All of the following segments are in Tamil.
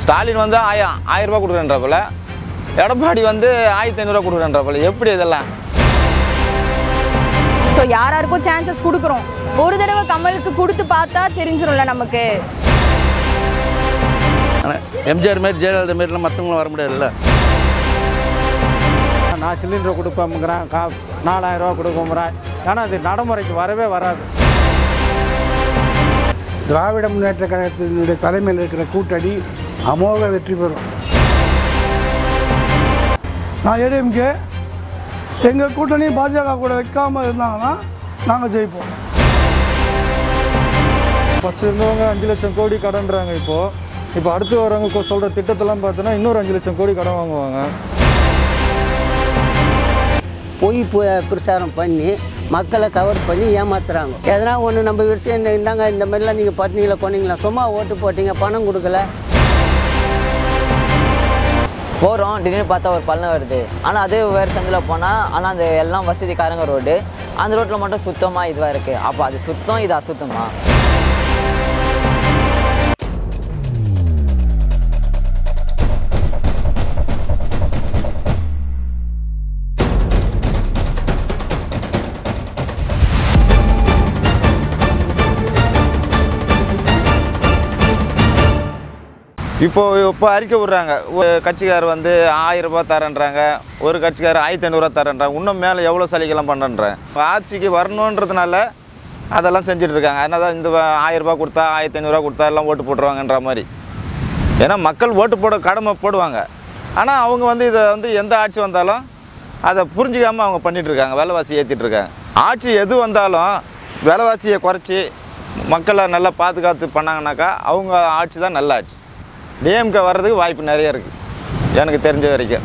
ஸ்டாலின் வந்து ஆயிரம் ஆயிரம் ரூபாய் கொடுக்குறேன்றப்பல எடப்பாடி வந்து ஆயிரத்தி ஐநூறுரூவா கொடுக்குறேன்றப்பல எப்படி இதெல்லாம் ஸோ யார் யாருக்கும் சான்சஸ் கொடுக்குறோம் ஒரு தடவை கமலுக்கு கொடுத்து பார்த்தா தெரிஞ்சிரும்ல நமக்கு ஆனால் எம்ஜிஆர் மாரி ஜெயலலிதா மாரிலாம் மற்றவங்களும் வர முடியாதுல்ல நான் சிலிண்டர் கொடுப்பேங்கிறேன் கா நாலாயிரம் ரூபா கொடுப்போங்கிறேன் ஆனால் அது நடைமுறைக்கு வரவே வராது திராவிட முன்னேற்ற கழகத்தினுடைய தலைமையில் இருக்கிற கூட்டணி அமோக வெற்றி பெறும் நான் ஏடிஎம்கே எங்கள் கூட்டணி பாஜக கூட வைக்காமல் இருந்தாங்கன்னா நாங்கள் ஜெயிப்போம் ஃபஸ்ட் இருந்தவங்க அஞ்சு லட்சம் கோடி கடன்றாங்க இப்போது இப்போ அடுத்து வரவங்க சொல்கிற திட்டத்தெல்லாம் பார்த்தோன்னா இன்னொரு அஞ்சு லட்சம் கோடி கடன் வாங்குவாங்க பொய் பு- பிரச்சாரம் பண்ணி மக்களை கவர் பண்ணி ஏமாத்துறாங்க எதனா ஒன்று நம்ம விஷயம் இந்த- இந்தாங்க இந்த மாதிரிலாம் நீங்கள் பார்த்தீங்களா கொன்னீங்களா சும்மா ஓட்டு போட்டீங்க பணம் கொடுக்கல போகிறோம் திடீர்னு பார்த்தா ஒரு பள்ளம் வருது ஆனால் அதே வேறு சந்தில் போனால் ஆனால் அந்த எல்லாம் வசதிக்காரங்க ரோடு அந்த ரோட்டில் மட்டும் சுத்தமாக இதுவாக இருக்குது அப்போ அது சுத்தம் இது அசுத்தமா இப்போ இப்போ அறிக்கை விட்றாங்க ஒரு கட்சிக்கார் வந்து ஆயிரம் ரூபாய் தரேன்றாங்க ஒரு கட்சிக்கார் ஆயிரத்தி ஐநூறுரூவா தரேன்றாங்க இன்னும் மேலே எவ்வளோ சலுகைலாம் பண்ணுறேன் ஆட்சிக்கு வரணுன்றதுனால அதெல்லாம் செஞ்சுட்டு இருக்காங்க அதனால தான் இந்த வ- ஆயிரம் ரூபாய் கொடுத்தா ஆயிரத்தி ஐநூறுரூவா கொடுத்தா எல்லாம் ஓட்டு போட்டுருவாங்கன்ற மாதிரி ஏன்னா மக்கள் ஓட்டு போட கடமை போடுவாங்க ஆனால் அவங்க வந்து இதை வந்து எந்த ஆட்சி வந்தாலும் அதை புரிஞ்சுக்காமல் அவங்க பண்ணிட்டு இருக்காங்க விலைவாசி ஏற்றிட்டு இருக்காங்க ஆட்சி எது வந்தாலும் விலைவாசியை குறைச்சி மக்களை நல்லா பாதுகாத்து பண்ணாங்கனாக்கா அவங்க ஆட்சி தான் நல்ல ஆட்சி டிஎம்கே வர்றதுக்கு வாய்ப்பு நிறைய இருக்குது எனக்கு தெரிஞ்ச வரைக்கும்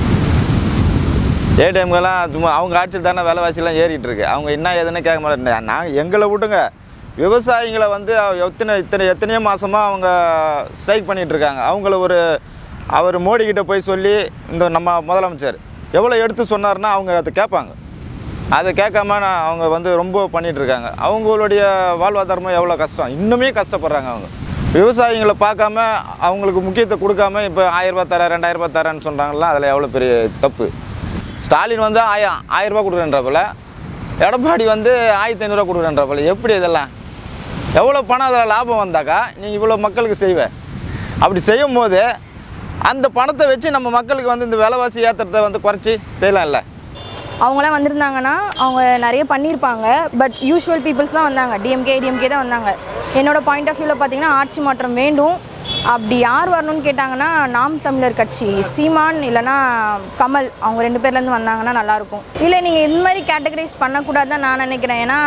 ஏடிஎம்கெல்லாம் சும்மா அவங்க ஆட்சியில் தானே விலைவாசிலாம் ஏறிட்டு இருக்கு அவங்க என்ன ஏதுன்னு கேட்க மாட்டேன் நான் எங்களை விட்டுங்க விவசாயிகளை வந்து எத்தனை இத்தனை எத்தனையோ மாதமாக அவங்க ஸ்ட்ரைக் பண்ணிட்டு இருக்காங்க அவங்கள ஒரு அவர் மோடி கிட்ட போய் சொல்லி இந்த நம்ம முதலமைச்சர் எவ்வளோ எடுத்து சொன்னார்னா அவங்க அதை கேட்பாங்க அதை கேட்காம நான் அவங்க வந்து ரொம்ப பண்ணிட்டு இருக்காங்க அவங்களுடைய வாழ்வாதாரமும் எவ்வளோ கஷ்டம் இன்னுமே கஷ்டப்படுறாங்க அவங்க விவசாயிகளை பார்க்காம அவங்களுக்கு முக்கியத்துவம் கொடுக்காம இப்போ ஆயிரரூபா தரேன் ரெண்டாயிரம் ரூபாய் தரேன்னு சொல்கிறாங்களா அதில் எவ்வளோ பெரிய தப்பு ஸ்டாலின் வந்து ஆயிரம் ஆயிரரூபா கொடுக்குறேன்றப்பல எடப்பாடி வந்து ஆயிரத்தி ஐநூறுரூவா கொடுக்குறேன்றப்பல எப்படி இதெல்லாம் எவ்வளோ பணம் அதில் லாபம் வந்தாக்கா நீங்கள் இவ்வளோ மக்களுக்கு செய்வ அப்படி செய்யும் போது அந்த பணத்தை வச்சு நம்ம மக்களுக்கு வந்து இந்த விலைவாசி ஏற்றுறதை வந்து குறைச்சி செய்யலாம்ல அவங்களாம் வந்திருந்தாங்கன்னா அவங்க நிறைய பண்ணியிருப்பாங்க பட் யூஷுவல் பீப்புள்ஸ் தான் வந்தாங்க டிஎம்கே டிஎம்கே தான் வந்தாங்க என்னோட பாயிண்ட் ஆஃப் வியூவில் பார்த்தீங்கன்னா ஆட்சி மாற்றம் வேண்டும் அப்படி யார் வரணும்னு கேட்டாங்கன்னா நாம் தமிழர் கட்சி சீமான் இல்லைன்னா கமல் அவங்க ரெண்டு பேர்லேருந்து வந்தாங்கன்னா நல்லாயிருக்கும் இல்லை நீங்கள் இந்த மாதிரி கேட்டகரைஸ் பண்ணக்கூடாதுன்னு நான் நினைக்கிறேன் ஏன்னா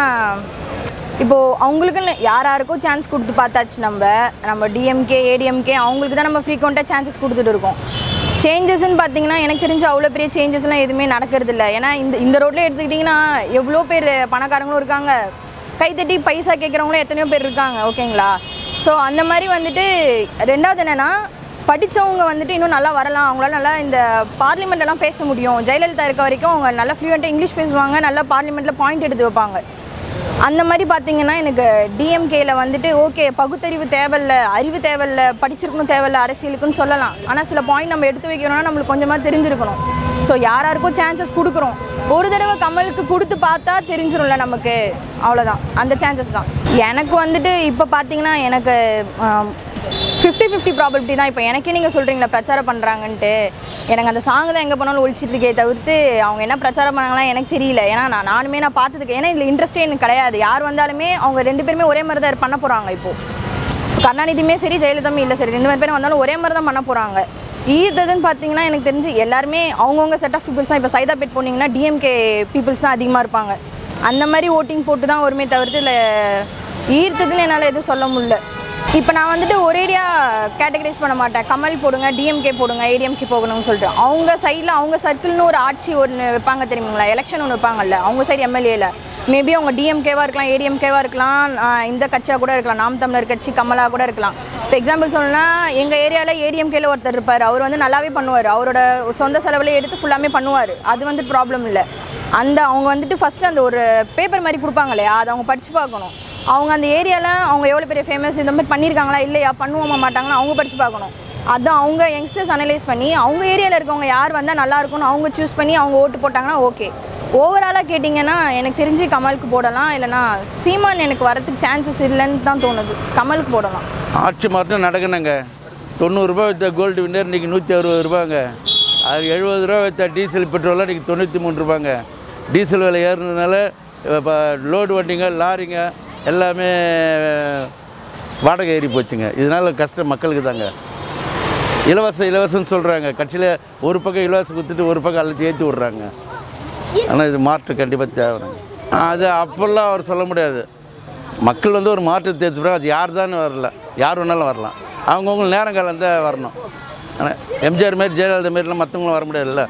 இப்போது அவங்களுக்குன்னு யார் யாருக்கும் சான்ஸ் கொடுத்து பார்த்தாச்சு நம்ம நம்ம டிஎம்கே ஏடிஎம்கே அவங்களுக்கு தான் நம்ம ஃப்ரீக்வெண்ட்டாக சான்சஸ் கொடுத்துட்டு இருக்கோம் சேஞ்சஸ்ன்னு பார்த்தீங்கன்னா எனக்கு தெரிஞ்சு அவ்வளோ பெரிய சேஞ்சஸ்லாம் எதுவுமே நடக்கிறது இல்லை ஏன்னா இந்த இந்த ரோட்டில் எடுத்துக்கிட்டிங்கன்னா எவ்வளோ பேர் பணக்காரங்களும் இருக்காங்க கைத்தட்டி பைசா கேட்குறவங்களும் எத்தனையோ பேர் இருக்காங்க ஓகேங்களா ஸோ அந்த மாதிரி வந்துட்டு ரெண்டாவது என்னென்னா படித்தவங்க வந்துட்டு இன்னும் நல்லா வரலாம் அவங்களால நல்லா இந்த பார்லிமெண்ட்லாம் பேச முடியும் ஜெயலலிதா இருக்க வரைக்கும் அவங்க நல்லா ஃப்ளூயண்ட்டாக இங்கிலீஷ் பேசுவாங்க நல்லா பார்லிமெண்ட்டில் பாயிண்ட் எடுத்து வைப்பாங்க அந்த மாதிரி பார்த்தீங்கன்னா எனக்கு டிஎம்கேல வந்துட்டு ஓகே பகுத்தறிவு தேவையில்ல அறிவு தேவையில்ல படிச்சிருக்கணும் தேவையில்ல அரசியலுக்குன்னு சொல்லலாம் ஆனால் சில பாயிண்ட் நம்ம எடுத்து வைக்கிறோம்னா நம்மளுக்கு கொஞ்சமாக தெரிஞ்சிருக்கணும் ஸோ யார் யாருக்கும் சான்சஸ் கொடுக்குறோம் ஒரு தடவை கமலுக்கு கொடுத்து பார்த்தா தெரிஞ்சிரும்ல நமக்கு அவ்வளோதான் அந்த சான்சஸ் தான் எனக்கு வந்துட்டு இப்போ பார்த்தீங்கன்னா எனக்கு ஃபிஃப்டி ஃபிஃப்டி ப்ராபபிலிட்டி தான் இப்போ எனக்கே நீங்கள் சொல்கிறீங்களா பிரச்சாரம் பண்ணுறாங்கன்ட்டு எனக்கு அந்த சாங் தான் எங்கே போனாலும் ஒழிச்சிட்டு இருக்கே தவிர்த்து அவங்க என்ன பிரச்சாரம் பண்ணாங்களா எனக்கு தெரியல ஏன்னா நான் நானுமே நான் பார்த்ததுக்கு ஏன்னா இதில் இன்ட்ரெஸ்டே எனக்கு கிடையாது யார் வந்தாலுமே அவங்க ரெண்டு பேருமே ஒரே மாதிரி தான் பண்ண போகிறாங்க இப்போது கருணாநிதியுமே சரி ஜெயலலிதாமே இல்லை சரி ரெண்டு மூணு பேரும் வந்தாலும் ஒரே மாதிரி தான் பண்ண போகிறாங்க ஈர்த்ததுன்னு பார்த்தீங்கன்னா எனக்கு தெரிஞ்சு எல்லாருமே அவங்கவுங்க செட் ஆஃப் பீப்புள்ஸ் தான் இப்போ சைதாப்பேட் போனீங்கன்னா டிஎம்கே பீப்புள்ஸ் தான் அதிகமாக இருப்பாங்க அந்த மாதிரி ஓட்டிங் போட்டு தான் வருமே தவிர்த்து இல்லை ஈர்த்ததுன்னு என்னால் எதுவும் சொல்ல முடியல இப்போ நான் வந்துட்டு ஒரேடியாக கேட்டகரைஸ் பண்ண மாட்டேன் கமல் போடுங்க டிஎம்கே போடுங்க ஏடிஎம்கே போகணும்னு சொல்லிட்டு அவங்க சைடில் அவங்க சர்க்கிள்னு ஒரு ஆட்சி ஒன்று வைப்பாங்க தெரியுங்களா எலெக்ஷன் ஒன்று வைப்பாங்கல்ல அவங்க சைடு எம்எல்ஏல மேபி அவங்க டிஎம்கேவாக இருக்கலாம் ஏடிஎம்கேவாக இருக்கலாம் ஆஹ் இந்த கட்சியாக கூட இருக்கலாம் நாம் தமிழர் கட்சி கமலா கூட இருக்கலாம் இப்போ எக்ஸாம்பிள் சொல்லணும்னா எங்கள் ஏரியாவில் ஏடிஎம்கேல ஒருத்தர் இருப்பார் அவர் வந்து நல்லாவே பண்ணுவார் அவரோட சொந்த செலவில் எடுத்து ஃபுல்லாமே பண்ணுவார் அது வந்து ப்ராப்ளம் இல்லை அந்த அவங்க வந்துட்டு ஃபஸ்ட்டு அந்த ஒரு பேப்பர் மாதிரி கொடுப்பாங்க இல்லையா அதை அவங்க படித்து பார்க்கணும் அவங்க அந்த ஏரியாவில் அவங்க எவ்வளோ பெரிய ஃபேமஸ் இந்த மாதிரி பண்ணியிருக்காங்களா இல்லையா பண்ணுவோமா மாட்டாங்களா அவங்க படித்து பார்க்கணும் அது அவங்க யங்ஸ்டர்ஸ் அனலைஸ் பண்ணி அவங்க ஏரியாவில் இருக்கவங்க யார் வந்தால் நல்லா இருக்கும்னு அவங்க சூஸ் பண்ணி அவங்க ஓட்டு போட்டாங்கன்னா ஓகே ஓவராலாக கேட்டிங்கன்னா எனக்கு தெரிஞ்சு கமலுக்கு போடலாம் இல்லைனா சீமான் எனக்கு வரதுக்கு சான்சஸ் இல்லைன்னு தான் தோணுது கமலுக்கு போடலாம் ஆட்சி மாற்றம் நடக்கணுங்க தொண்ணூறுரூபா விற்ற கோல்டு வின்னர் இன்றைக்கி நூற்றி அறுபது ரூபாங்க அது எழுபது ரூபா விற்ற டீசல் பெட்ரோலாம் இன்றைக்கி தொண்ணூற்றி மூணு ரூபாங்க டீசல் விலை ஏறுனதுனால இப்போ லோடு வண்டிங்க லாரிங்க எல்லாமே வாடகை ஏறி போச்சுங்க இதனால் கஷ்டம் மக்களுக்கு தாங்க இலவசம் இலவசம்னு சொல்கிறாங்க கட்சியில் ஒரு பக்கம் இலவசம் கொடுத்துட்டு ஒரு பக்கம் அழுத்தி ஏற்றி விட்றாங்க ஆனால் இது மாற்று கண்டிப்பாக தேவைங்க அது அப்போல்லாம் அவர் சொல்ல முடியாது மக்கள் வந்து ஒரு மாற்றத்தை ஏற்றுப்பாங்க அது யார் தான் வரல யார் வேணாலும் வரலாம் அவங்கவுங்க நேரங்காலம் தான் வரணும் ஆனால் எம்ஜிஆர் மாரி ஜெயலலிதா மாரிலாம் மற்றவங்களும் வர முடியாதுல்ல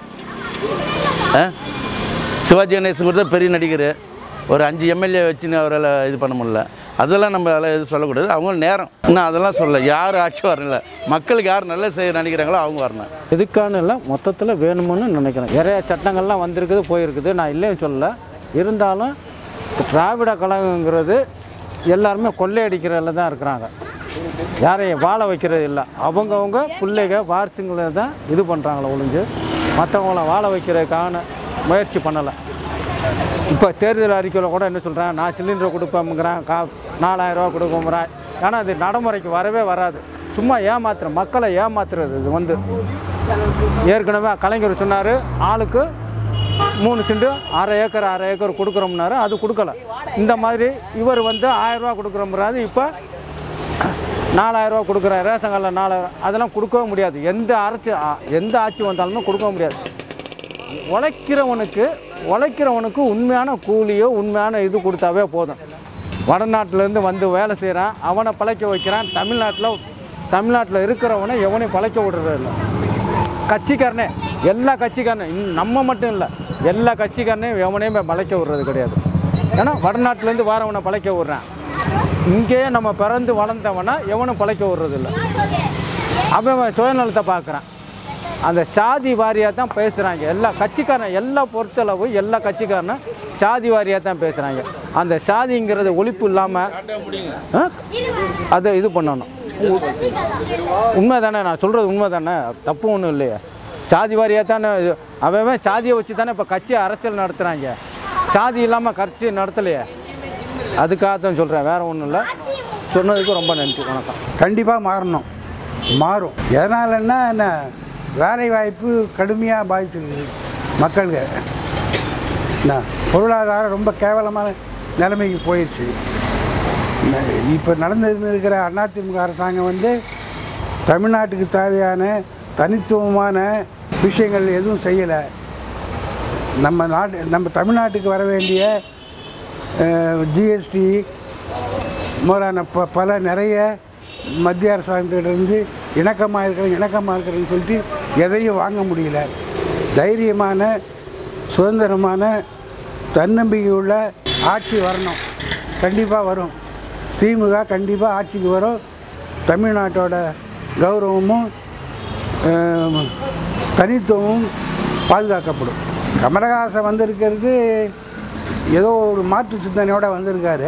ஆ சிவாஜி கணேசன் கூட தான் பெரிய நடிகர் ஒரு அஞ்சு எம்எல்ஏ வச்சுன்னு அவரால் இது பண்ண முடியல அதெல்லாம் நம்ம அதெல்லாம் எதுவும் சொல்லக்கூடாது அவங்க நேரம் இன்னும் அதெல்லாம் சொல்ல யார் ஆட்சி வரல மக்களுக்கு யார் நல்லது செய்ய நினைக்கிறாங்களோ அவங்க வரணும் எதுக்கான இல்லை மொத்தத்தில் வேணும்னு நினைக்கிறேன் நிறைய சட்டங்கள்லாம் வந்திருக்குது போயிருக்குது நான் இல்லைன்னு சொல்லல இருந்தாலும் திராவிட கழகங்கிறது எல்லாருமே கொள்ளையடிக்கிறதுல தான் இருக்கிறாங்க யாரையும் வாழ வைக்கிறது இல்லை அவங்கவுங்க பிள்ளைங்க வாரிசுங்களை தான் இது பண்ணுறாங்களே ஒழிஞ்சு மற்றவங்கள வாழ வைக்கிறதுக்கான முயற்சி பண்ணலை இப்போ தேர்தல் அறிக்கையில் கூட என்ன சொல்கிறேன் நான் சிலிண்டர் கொடுப்பேங்கிறேன் கா நாலாயிரரூவா கொடுப்போங்கிறேன் ஆனால் அது நடைமுறைக்கு வரவே வராது சும்மா ஏமாத்துறேன் மக்களை ஏமாத்துறது இது வந்து ஏற்கனவே கலைஞர் சொன்னார் ஆளுக்கு மூணு செண்டு அரை ஏக்கர் அரை ஏக்கர் கொடுக்குறோம்னாரு அது கொடுக்கல இந்த மாதிரி இவர் வந்து ஆயிரரூவா கொடுக்குறோம்றாரு இப்போ நாலாயிரரூவா கொடுக்குற ரேஷன் கார்டில் நாலாயிரம் அதெல்லாம் கொடுக்கவே முடியாது எந்த அரசு எந்த ஆட்சி வந்தாலுமே கொடுக்க முடியாது உழைக்கிறவனுக்கு உழைக்கிறவனுக்கு உண்மையான கூலியோ உண்மையான இது கொடுத்தாவே போதும் வடநாட்டிலேருந்து வந்து வேலை செய்கிறான் அவனை பழைக்க வைக்கிறான் தமிழ்நாட்டில் தமிழ்நாட்டில் இருக்கிறவனை எவனையும் பழைக்க விடுறது இல்லை கட்சிக்காரனே எல்லா கட்சிக்காரனும் இன்னும் நம்ம மட்டும் இல்லை எல்லா கட்சிக்காரனையும் எவனையுமே பழைக்க விடுறது கிடையாது ஏன்னா வடநாட்டிலேருந்து வாரவனை பழைக்க விடுறான் இங்கேயே நம்ம பிறந்து வளர்ந்தவனை எவனும் பழைக்க விடுறது இல்லை அவன் சுயநலத்தை பார்க்குறான் அந்த சாதி வாரியாக தான் பேசுகிறாங்க எல்லா கட்சிக்காரன் எல்லா பொறுத்தளவு எல்லா கட்சிக்காரனும் சாதி வாரியாக தான் பேசுகிறாங்க அந்த சாதிங்கிறது ஒழிப்பு இல்லாமல் அதை இது பண்ணணும் உண்மை தானே நான் சொல்கிறது உண்மை தானே தப்பு ஒன்றும் இல்லையே சாதி வாரியாக தானே இது- அவன் அவன் சாதியை வச்சு தானே இப்போ கட்சி அரசியல் நடத்துகிறாங்க சாதி இல்லாமல் கட்சி நடத்தலையே அதுக்காக தான் சொல்கிறேன் வேறு ஒன்றும் இல்லை சொன்னதுக்கு ரொம்ப நன்றி வணக்கம் கண்டிப்பாக மாறணும் மாறும் எதனாலன்னா என்ன வேலை வாய்ப்பு கடுமையாக பாதிச்சிருக்கு மக்களுக்கு என்ன பொருளாதாரம் ரொம்ப கேவலமான நிலைமைக்கு போயிடுச்சு இப்போ நடந்துன்னு இருக்கிற அதிமுக அரசாங்கம் வந்து தமிழ்நாட்டுக்கு தேவையான தனித்துவமான விஷயங்கள் எதுவும் செய்யலை நம்ம நாட்டு நம்ம தமிழ்நாட்டுக்கு வர வேண்டிய ஜிஎஸ்டி முதலான ப பல நிறைய மத்திய அரசாங்கத்திலிருந்து இணக்கமாக இருக்கிற இணக்கமாக இருக்கிறதுன்னு சொல்லிட்டு எதையும் வாங்க முடியல தைரியமான சுதந்திரமான தன்னம்பிக்கை உள்ள ஆட்சி வரணும் கண்டிப்பாக வரும் திமுக கண்டிப்பாக ஆட்சிக்கு வரும் தமிழ்நாட்டோட கௌரவமும் அஹ், தனித்துவமும் பாதுகாக்கப்படும் கமலஹாசன் வந்திருக்கிறது ஏதோ ஒரு மாற்று சிந்தனையோடு வந்திருக்காரு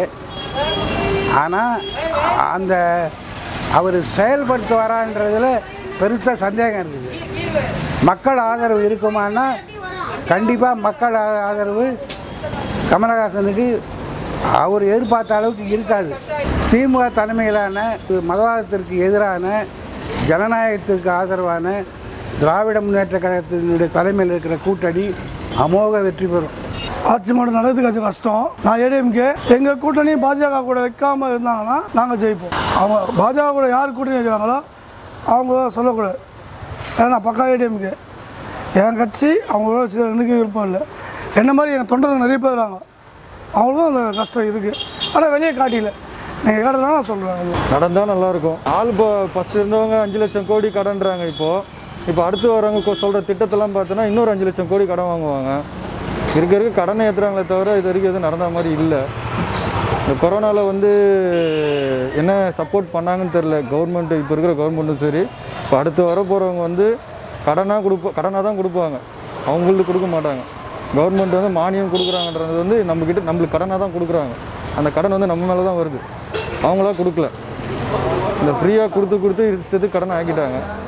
ஆனால் அந்த அவர் செயல்படுத்த வரான்றதுல பெருத்த சந்தேகம் இருக்குது மக்கள் ஆதரவு இருக்குமானா கண்டிப்பாக மக்கள் ஆ- ஆதரவு கமலஹாசனுக்கு அவர் எதிர்பார்த்த அளவுக்கு இருக்காது திமுக தலைமையிலான மதவாதத்திற்கு எதிரான ஜனநாயகத்திற்கு ஆதரவான திராவிட முன்னேற்ற கழகத்தினுடைய தலைமையில் இருக்கிற கூட்டணி அமோக வெற்றி பெறும் ஆட்சி மாற்றம் நடக்கிறதுக்கு கொஞ்சம் கஷ்டம் நான் ஏடிஎம்கே எங்கள் கூட்டணி பாஜக கூட வைக்காமல் இருந்தாங்கன்னா நாங்கள் ஜெயிப்போம் அவங்க பாஜக கூட யார் கூட்டணி வைக்கிறாங்களோ அவங்க சொல்லக்கூடாது ஏன்னா நான் பக்கா ஏடிஎம்கே என் கட்சி அவங்களோட சில எனக்கு விருப்பம் இல்லை என்ன மாதிரி எங்கள் தொண்டர்கள் நிறைய பேர் இருக்காங்க அவங்களுக்கும் அந்த கஷ்டம் இருக்குது ஆனால் வெளியே காட்டில நீங்கள் கேட்டதுனால நான் சொல்கிறேன் நடந்தால் நல்லாயிருக்கும் ஆள் இப்போ ஃபஸ்ட் இருந்தவங்க அஞ்சு லட்சம் கோடி கடன்றாங்க இப்போது இப்போ அடுத்து வரவங்க சொல்கிற திட்டத்தெல்லாம் பார்த்தோன்னா இன்னொரு அஞ்சு லட்சம் கோடி கடன் வாங்குவாங்க இருக்க இருக்க கடனை ஏற்றுறாங்களே தவிர இது வரைக்கும் எதுவும் நடந்த மாதிரி இல்லை இந்த கொரோனாவில் வந்து என்ன சப்போர்ட் பண்ணாங்கன்னு தெரில கவர்மெண்ட் இப்போ இருக்கிற கவர்மெண்ட்டும் சரி இப்போ அடுத்து வர போகிறவங்க வந்து கடனாக கொடுப்ப கடனாக தான் கொடுப்பாங்க அவங்களுக்கு கொடுக்க மாட்டாங்க கவர்மெண்ட் வந்து மானியம் கொடுக்குறாங்கன்றது வந்து நம்மக்கிட்ட நம்மளுக்கு கடனாக தான் கொடுக்குறாங்க அந்த கடன் வந்து நம்ம மேலே தான் வருது அவங்களா கொடுக்கல இந்த ஃப்ரீயாக கொடுத்து கொடுத்து இஷ்டத்துக்கு கடன் ஆக்கிட்டாங்க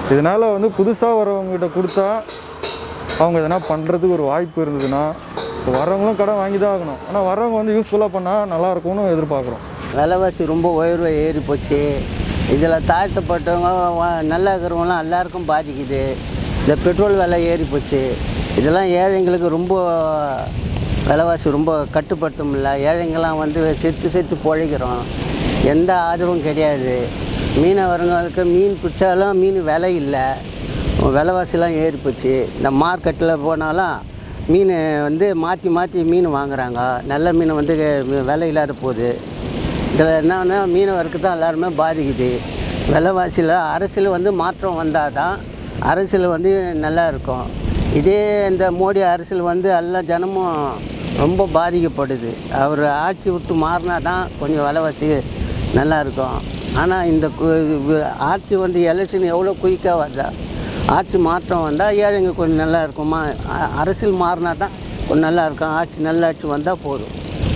இதனால் வந்து புதுசாக வரவங்ககிட்ட கொடுத்தா அவங்க எதனா பண்ணுறதுக்கு ஒரு வாய்ப்பு இருந்ததுன்னா இப்போ வரவங்களும் கடன் வாங்கி தான் ஆகணும் ஆனால் வரவங்க வந்து யூஸ்ஃபுல்லாக பண்ணால் நல்லா இருக்கும்னு எதிர்பார்க்குறோம் விலைவாசி ரொம்ப உயர்வு ஏறி போச்சு இதில் தாழ்த்தப்பட்டவங்க வ- நல்லா இருக்கிறவங்களாம் எல்லாருக்கும் பாதிக்குது இந்த பெட்ரோல் விலை ஏறி போச்சு இதெல்லாம் ஏழைங்களுக்கு ரொம்ப விலைவாசி ரொம்ப கட்டுப்படுத்த முடியல ஏழைங்கெல்லாம் வந்து செத்து செத்து பிழைக்கிறோம் எந்த ஆதரவும் கிடையாது மீனவர்களுக்கு மீன் பிடிச்சாலும் மீன் விலை இல்லை விலைவாசிலாம் ஏறி போச்சு இந்த மார்க்கெட்டில் போனாலும் மீன் வந்து மாற்றி மாற்றி மீன் வாங்குறாங்க நல்ல மீன் வந்து விலை இல்லாத போகுது இதில் என்னன்னா மீனவருக்கு தான் எல்லாருமே பாதிக்குது விலைவாசியில் அரசியல் வந்து மாற்றம் வந்தால் தான் அரசியல் வந்து நல்லா இருக்கும் இதே இந்த மோடி அரசியல் வந்து எல்லா ஜனமும் ரொம்ப பாதிக்கப்படுது அவர் ஆட்சி விட்டு மாறினா தான் கொஞ்சம் விலைவாசி நல்லா இருக்கும் ஆனால் இந்த கு- வு- ஆட்சி வந்து எலெக்ஷன் எவ்வளோ குயிக்காக வருதா ஆட்சி மாற்றம் வந்தால் ஏழைங்க கொஞ்சம் நல்லா இருக்குமா அ- அரசியல் மாறினா தான் கொஞ்சம் நல்லா இருக்கும் ஆட்சி நல்ல ஆட்சி வந்தால் போதும்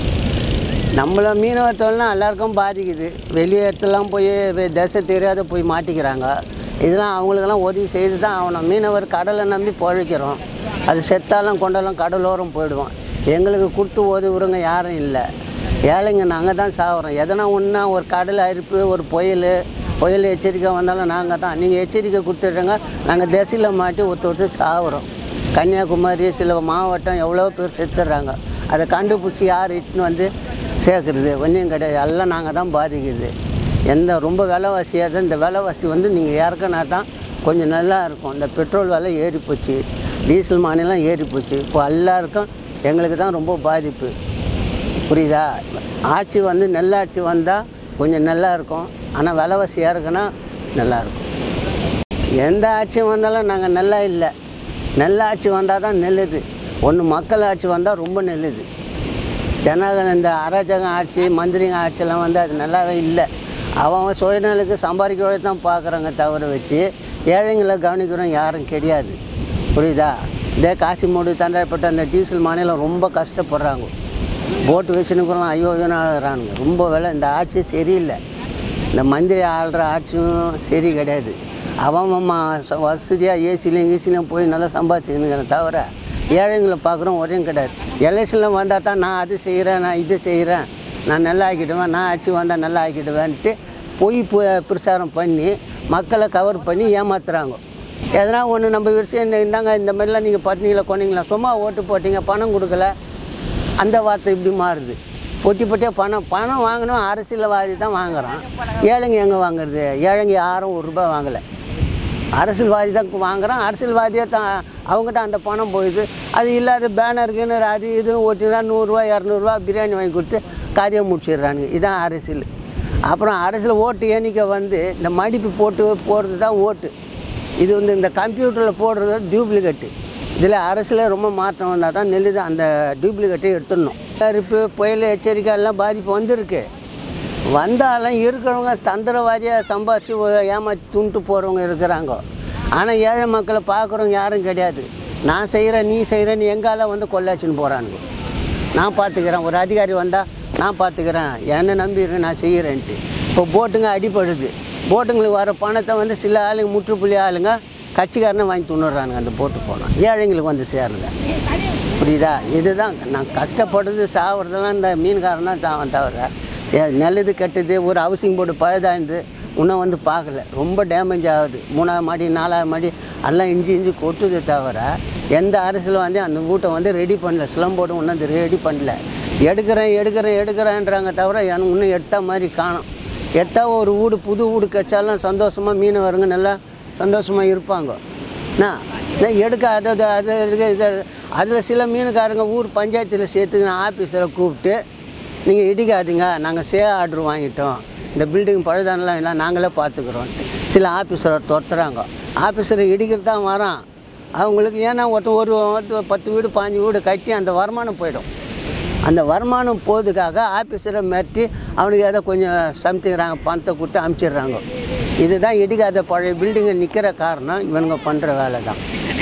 நம்மள மீனவ தொழில்னா எல்லாருக்கும் பாதிக்குது வெளியே இடத்துலாம் போய் வெ- தேச தெரியாத போய் மாட்டிக்கிறாங்க இதெல்லாம் அவங்களுக்கெல்லாம் உதவி செய்து தான் ஆகணும் மீனவர் கடலை நம்பி பழைக்கிறோம் அது செத்தாலும் கொண்டாலும் கடலோரம் போயிடுவோம் எங்களுக்கு கொடுத்து உதவுறவங்க யாரும் இல்லை ஏழைங்க நாங்கள் தான் சாகுறோம் எதனா ஒன்றா ஒரு கடல் அரிப்பு ஒரு புயல் புயல் எச்சரிக்கை வந்தாலும் நாங்கள் தான் நீங்கள் எச்சரிக்கை கொடுத்துட்றங்க நாங்கள் திசையில் மாட்டி ஒருத்த ஒருத்தர் சாகுறோம் கன்னியாகுமரி சில மாவட்டம் எவ்வளோ பேர் செத்துடுறாங்க அதை கண்டுபிடிச்சி யார் இட்டுன்னு வந்து சேர்க்குறது ஒன்றும் கிடையாது எல்லாம் நாங்கள் தான் பாதிக்குது எந்த ரொம்ப விலைவாசியாக தான் இந்த விலைவாசி வந்து நீங்கள் இறக்குனா தான் கொஞ்சம் நல்லா இருக்கும் இந்த பெட்ரோல் விலை ஏறி போச்சு டீசல் மானியம் ஏறி போச்சு இப்போ எல்லாருக்கும் எங்களுக்கு தான் ரொம்ப பாதிப்பு புரியுதா ஆட்சி வந்து நல்லாட்சி வந்தால் கொஞ்சம் நல்லா இருக்கும் ஆனால் விலைவாசி இறக்குனா நல்லா இருக்கும் எந்த ஆட்சியும் வந்தாலும் நாங்கள் நல்லா இல்லை நல்ல ஆட்சி வந்தால் தான் நல்லது ஒன்று மக்கள் ஆட்சி வந்தால் ரொம்ப நல்லது ஜனகன் இந்த அராஜகம் ஆட்சி மந்திரிங்க ஆட்சியெல்லாம் வந்து அது நல்லாவே இல்லை அவங்க சுயநலுக்கு சம்பாதிக்கிறத தான் பார்க்குறாங்க தவிர வச்சு ஏழைங்களை கவனிக்கிறோம் யாரும் கிடையாது புரியுதா இதே காசிமூடு தண்டாப்பட்ட அந்த டீசல் மாநிலம் ரொம்ப கஷ்டப்படுறாங்க போட்டு வச்சுன்னுக்குறோம் ஐயோ ஐயோன்னு ஆளுறானுங்க ரொம்ப விலை இந்த ஆட்சி சரியில்லை இந்த மந்திரி ஆள்ற ஆட்சியும் சரி கிடையாது அவன் ம- வசதியாக ஏசிலையும் ஈசிலையும் போய் நல்லா சம்பாதிச்சுக்கணுங்கிறத தவிர ஏழைங்களை பார்க்குறோம் ஒரே கிடையாது எலெக்ஷனில் வந்தால் தான் நான் அது செய்கிறேன் நான் இது செய்கிறேன் நான் நல்லா ஆக்கிடுவேன் நான் ஆட்சி வந்தால் நல்லா ஆக்கிடுவேன்ட்டு பொய் பு- பிரச்சாரம் பண்ணி மக்களை கவர் பண்ணி ஏமாத்துறாங்க எதனா ஒன்று நம்ம விஷயம் இந்தாங்க இந்த மாதிரிலாம் நீங்கள் பார்த்தீங்களா கொண்டீங்களா சும்மா ஓட்டு போட்டீங்க பணம் கொடுக்கல அந்த வார்த்தை இப்படி மாறுது பொட்டி பொட்டியாக பணம் பணம் வாங்கணும் அரசியல்வாதி தான் வாங்குறான் ஏழைங்க எங்கே வாங்குறது ஏழைங்க யாரும் ஒரு ரூபாய் வாங்கலை அரசியல்வாதி தான் வாங்குறான் அரசியல்வாதியே தான் அவங்ககிட்ட அந்த பணம் போயிடுது அது இல்லாத பேனர் கீனர் அது இதுன்னு ஓட்டினா நூறுரூவா இரநூறுவா பிரியாணி வாங்கி கொடுத்து காரியை முடிச்சிடுறானுங்க இதான் அரசியல் அப்புறம் அரசியல் ஓட்டு எண்ணிக்கை வந்து இந்த மடிப்பு போட்டு போடுறது தான் ஓட்டு இது வந்து இந்த கம்ப்யூட்டரில் போடுறது டூப்ளிகேட்டு இதில் அரசில் ரொம்ப மாற்றம் வந்தால் தான் நெல்லுது அந்த டூப்ளிகேட்டை எடுத்துடணும் அரிப்பு புயல் எச்சரிக்கை எல்லாம் பாதிப்பு வந்திருக்கு வந்தாலும் இருக்கிறவங்க தந்திரவாதியாக சம்பாதிச்சு ஏமாற்றி துண்டு போகிறவங்க இருக்கிறாங்க ஆனால் ஏழை மக்களை பார்க்குறவங்க யாரும் கிடையாது நான் செய்கிறேன் நீ செய்கிறேன்னு எங்கால வந்து கொள்ளாச்சின்னு போகிறானுங்க நான் பார்த்துக்கிறேன் ஒரு அதிகாரி வந்தால் நான் பார்த்துக்கிறேன் என்னை நம்பிடுறேன் நான் செய்கிறேன்ட்டு இப்போ போட்டுங்க அடிபடுது போட்டுங்களுக்கு வர பணத்தை வந்து சில ஆளுங்க முற்றுப்புள்ளி ஆளுங்க கட்சிக்காரனை வாங்கி துண்ணுறானுங்க அந்த போட்டு போனால் ஏழைங்களுக்கு வந்து சேருங்க புரியுதா இதுதான் நான் கஷ்டப்படுறது சாவறதெல்லாம் இந்த மீன்காரன் தான் சாவன் தவிர ஏ, நல்லது கெட்டது ஒரு ஹவுசிங் போர்டு பழுதாயிருந்து இன்னும் வந்து பார்க்கல ரொம்ப டேமேஜ் ஆகுது மூணாவது மாடி நாலாவது மாடி எல்லாம் இஞ்சி இஞ்சி கொட்டுதே தவிர எந்த அரசியலும் வந்து அந்த வீட்டை வந்து ரெடி பண்ணல ஸ்லம் போர்டு இன்னும் அந்த ரெடி பண்ணல எடுக்கிறேன் எடுக்கிறேன் எடுக்கிறேன்றாங்க தவிர எனக்கு இன்னும் எடுத்த மாதிரி காணும் எடுத்தால் ஒரு வீடு புது வீடு கட்சாலும் சந்தோஷமாக மீன் வருங்க நல்லா சந்தோஷமாக இருப்பாங்க என்ன என்ன எடுக்க அது அது அது எடுக்க இது அதில் சில மீனுக்காரங்க ஊர் பஞ்சாயத்தில் சேர்த்துக்கின ஆஃபீஸரை கூப்பிட்டு நீங்கள் இடிக்காதீங்க நாங்கள் சே ஆர்டர் வாங்கிட்டோம் இந்த பில்டிங் பழுதானலாம் இல்லை நாங்களே பார்த்துக்குறோம் சில ஆஃபீஸரை துரத்துறாங்க ஆஃபீஸரை இடிக்கிறது தான் வரான் அவங்களுக்கு ஏன்னா ஒருத்தன் ஒரு ஒரு பத்து வீடு பாஞ்சு வீடு கட்டி அந்த வருமானம் போயிடும் அந்த வருமானம் போகிறதுக்காக ஆஃபீஸரை மிரட்டி அவனுக்கு ஏதோ கொஞ்சம் சம்திங்கிறாங்க பணத்தை கொடுத்து அனுப்பிச்சிடுறாங்க இதுதான் இடிக்காத பழைய பில்டிங்கை நிற்கிற காரணம் இவனுங்க பண்ணுற வேலை தான்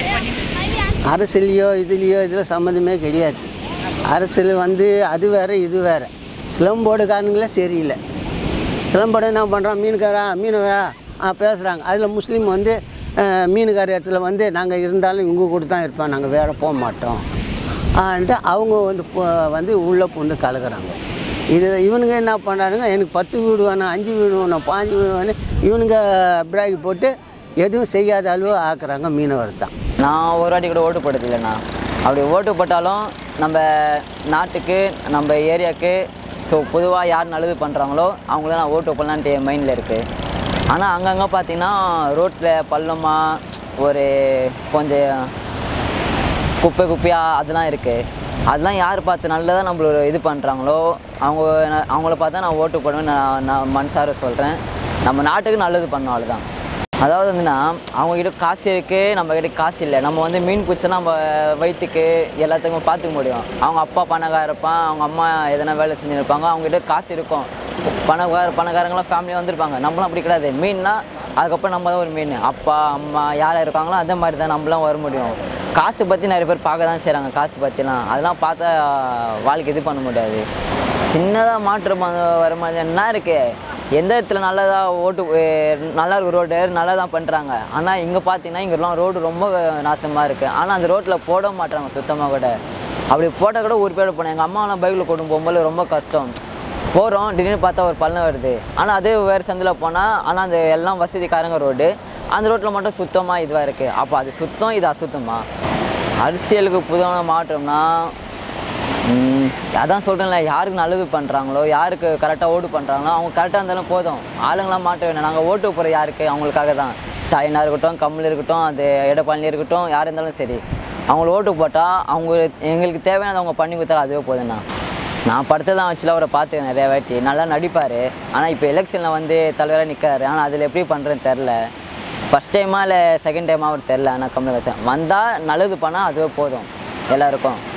அரசியலையோ இதுலேயோ இதில் சம்மந்தமே கிடையாது அரசியல் வந்து அது வேறு இது வேறு சிலம்போடுக்காரனுங்களே சரியில்லை சிலம்போடு என்ன பண்ணுறான் மீனுக்காரா மீன் வேறா ஆ பேசுகிறாங்க அதில் முஸ்லீம் வந்து அஹ், மீனுக்கார இடத்துல வந்து நாங்கள் இருந்தாலும் இவங்க கூட தான் இருப்போம் நாங்கள் வேறு போக மாட்டோம் ஆன்ட்டு அவங்க வந்து போ- வந்து உள்ளே பூந்து கலக்குறாங்க இது இவனுங்க என்ன பண்ணுறானுங்க எனக்கு பத்து வீடு வேணும் அஞ்சு வீடு வேணும் பாஞ்சு வீடு வேணும் இவனுங்க பிராக்கி போட்டு எதுவும் செய்யாத அளவு ஆக்குறாங்க மீனவர் தான் நான் ஒரு வாட்டி கூட ஓட்டு போட்டதில்லைண்ணா அப்படி ஓட்டு போட்டாலும் நம்ம நாட்டுக்கு நம்ம ஏரியாவுக்கு ஸோ பொதுவாக யார் நல்லது பண்ணுறாங்களோ அவங்கள நான் ஓட்டு போடலான்ட்டு என் மைண்டில் இருக்குது ஆனால் அங்கங்கே பார்த்தீங்கன்னா ரோட்டில் பள்ளமாக ஒரு கொஞ்சம் குப்பை குப்பையாக அதெல்லாம் இருக்குது அதெல்லாம் யார் பார்த்து நல்லதாக நம்மள இது பண்ணுறாங்களோ அவங்க நான் அவங்கள பார்த்தா நான் ஓட்டு போடுவேன் நான் நான் மனசார சொல்கிறேன் நம்ம நாட்டுக்கு நல்லது பண்ணோம் அவ்வளோதான் அதாவது வந்துன்னா அவங்கக்கிட்ட காசு இருக்குது நம்ம கிட்ட காசு இல்லை நம்ம வந்து மீன் பிடிச்சா நம்ம வயிற்றுக்கு எல்லாத்துக்கும் பார்த்துக்க முடியும் அவங்க அப்பா பணக்கார இருப்பான் அவங்க அம்மா எதனா வேலை செஞ்சுன்னு இருப்பாங்க அவங்ககிட்ட காசு இருக்கும் பணக்கார பணக்காரங்களாம் ஃபேமிலியாக வந்திருப்பாங்க நம்மளும் அப்படி கிடையாது மீன்னா அதுக்கப்புறம் நம்ம தான் ஒரு மீன் அப்பா அம்மா யார் இருக்காங்களோ அதே மாதிரி தான் நம்மளாம் வர முடியும் காசு பற்றி நிறைய பேர் பார்க்க தான் செய்கிறாங்க காசு பற்றிலாம் அதெல்லாம் பார்த்தா வாழ்க்கை இது பண்ண முடியாது சின்னதாக மாற்றம் வ- வர மாதிரி என்ன இருக்கு எந்த இடத்துல நல்லதா ஓட்டு அஹ் நல்லா இருக்கு ரோடு நல்லா தான் பண்ணுறாங்க ஆனால் இங்கே பார்த்தீங்கன்னா இங்கெல்லாம் ரோடு ரொம்ப நாசமாக இருக்குது ஆனால் அந்த ரோட்டில் போட மாட்டாங்க சுத்தமாக கூட அப்படி போட்டால் கூட ஒரு பேர் போனேன் எங்கள் அம்மாவெல்லாம் பைக்கில் கொண்டு போகும்போது ரொம்ப கஷ்டம் போகிறோம் திடீர்னு பார்த்தா ஒரு பள்ளம் வருது ஆனால் அதே வேறு சந்தில் போனால் ஆனால் அந்த எல்லாம் வசதிக்காரங்க ரோடு அந்த ரோட்டில் மட்டும் சுத்தமாக இதுவாக இருக்குது அப்போ அது சுத்தம் இது அசுத்தமா அரசியலுக்கு புதுவான மாற்றம்னா ம், அதான் சொல்கிறேன்ல யாருக்கு நல்லது பண்ணுறாங்களோ யாருக்கு கரெக்டாக ஓட்டு பண்ணுறாங்களோ அவங்க கரெக்டாக இருந்தாலும் போதும் ஆளுங்களாம் மாட்ட வேணாம் நாங்கள் ஓட்டு போகிற யாருக்கு அவங்களுக்காக தான் ஸ்டாலினாக இருக்கட்டும் கமல் இருக்கட்டும் அது எடப்பாடி இருக்கட்டும் யார் இருந்தாலும் சரி அவங்கள ஓட்டு போட்டால் அவங்க எங்களுக்கு தேவையானதை அவங்க பண்ணி கொடுத்தா அதுவே போதும்ண்ணா நான் படத்தெல்லாம் வச்சுல அவரை பார்த்து நிறைய வாட்டி நல்லா நடிப்பார் ஆனால் இப்போ எலெக்ஷனில் வந்து தலைவராக நிற்கிறாரு ஆனால் அதில் எப்படி பண்ணுறேன்னு தெரில ஃபஸ்ட் டைமா இல்லை செகண்ட் டைமா அவர் தெரில ஆனால் கமலஹாசன் வந்தால் நல்லது பண்ணால் அதுவே போதும் எல்லாருக்கும்